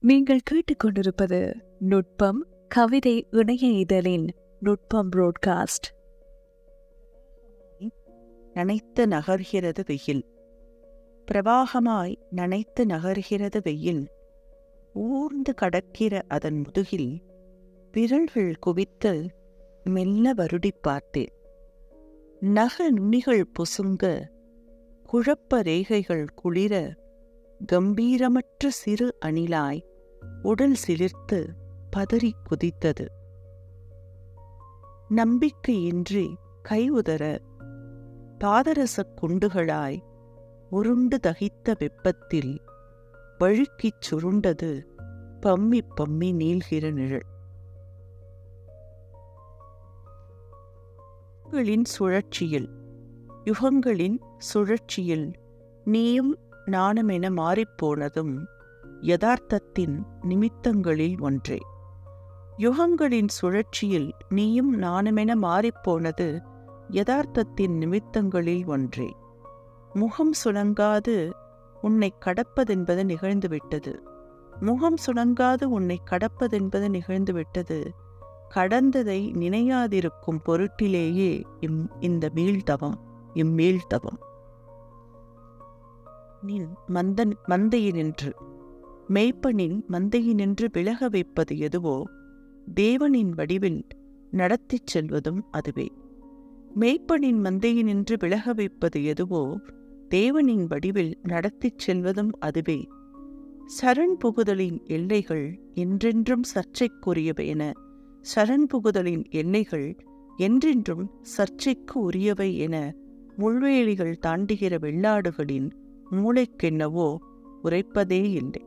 நீங்கள் கேட்டுக்கொண்டிருப்பது நுட்பம் கவிதை இணைய இதழின் நுட்பம் புரோட்காஸ்ட் நனைத்து நகர்கிறது வெயில் பிரவாகமாய் நனைத்து நகர்கிறது வெயில் ஊர்ந்து கடக்கிற அதன் முதுகில் விரல்கள் குவித்து மெல்ல வருடிப் பார்த்தேன் நக நுனிகள் பொசுங்க குழப்ப ரேகைகள் குளிர கம்பீரமற்ற சிறு அணிலாய் உடல் சிலிர்த்து பதறி குதித்தது நம்பிக்கையின்றி கையுதற பாதரசக் குண்டுகளாய் உருண்டு தகித்த வெப்பத்தில் வழுக்கிச் சுருண்டது பம்மி பம்மி நீள்கிற நிழல் யுகங்களின் சுழற்சியில் யுகங்களின் சுழற்சியில் நீயும் நானுமென மாறிப்போனதும் யதார்த்தத்தின் நிமித்தங்களில் ஒன்றே யுகங்களின் சுழற்சியில் நீயும் நானுமென மாறிப்போனது யதார்த்தத்தின் நிமித்தங்களில் ஒன்றே முகம் சுணங்காது உன்னை கடப்பதென்பது நிகழ்ந்துவிட்டது முகம் சுணங்காது உன்னை கடப்பதென்பது நிகழ்ந்துவிட்டது கடந்ததை நினையாதிருக்கும் பொருட்டிலேயே இம் இந்த மீள்தவம் இம்மீள்தவம் நின் மந்தன் மந்தையினின்று மெய்ப்பனின் மந்தையினின்று விலக வைப்பது எதுவோ தேவனின் வடிவில் நடத்திச் செல்வதும் அதுவே மெய்ப்பனின் மந்தையினின்று விலக வைப்பது எதுவோ தேவனின் வடிவில் நடத்திச் செல்வதும் அதுவே சரண் புகுதலின் எல்லைகள் என்றென்றும் சர்ச்சைக்குரியவை என சரண் புகுதலின் எல்லைகள் என்றென்றும் சர்ச்சைக்கு உரியவை என முள்வேலிகள் தாண்டுகிற வெள்ளாடுகளின் மூளைக்கென்னவோ உரைப்பதே இல்லை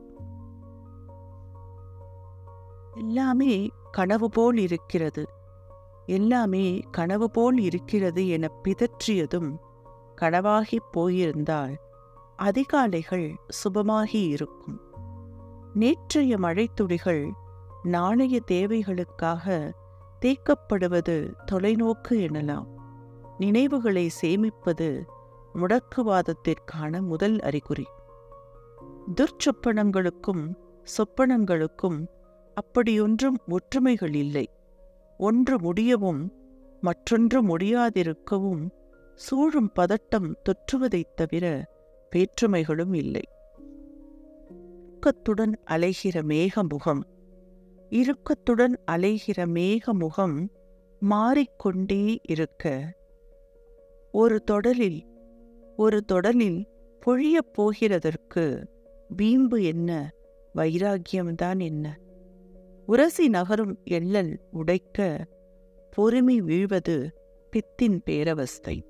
எல்லாமே கனவு போல் இருக்கிறது எல்லாமே கனவு போல் இருக்கிறது என பிதற்றியதும் கனவாகிப் போயிருந்தால் அதிகாலைகள் சுபமாகி இருக்கும் நேற்றைய மழைத்துளிகள் நாணய தேவைகளுக்காக தேக்கப்படுவது தொலைநோக்கு எனலாம் நினைவுகளை சேமிப்பது முடக்குவாதத்திற்கான முதல் அறிகுறி துர்ச்சொப்பனங்களுக்கும் சொப்பனங்களுக்கும் அப்படியொன்றும் ஒற்றுமைகள் இல்லை ஒன்று முடியவும் மற்றொன்று முடியாதிருக்கவும் சூழும் பதட்டம் தொற்றுவதைத் தவிர வேற்றுமைகளும் இல்லை இறுக்கத்துடன் அலைகிற மேகமுகம் இறுக்கத்துடன் அலைகிற மேகமுகம் மாறிக்கொண்டே இருக்க ஒரு தொடலில் ஒரு தொடலில் பொழியப் போகிறதற்கு வீம்பு என்ன வைராக்கியம்தான் என்ன உரசி நகரும் எள்ளல் உடைக்க பொறுமை வீழ்வது பித்தின் பேரவஸ்தை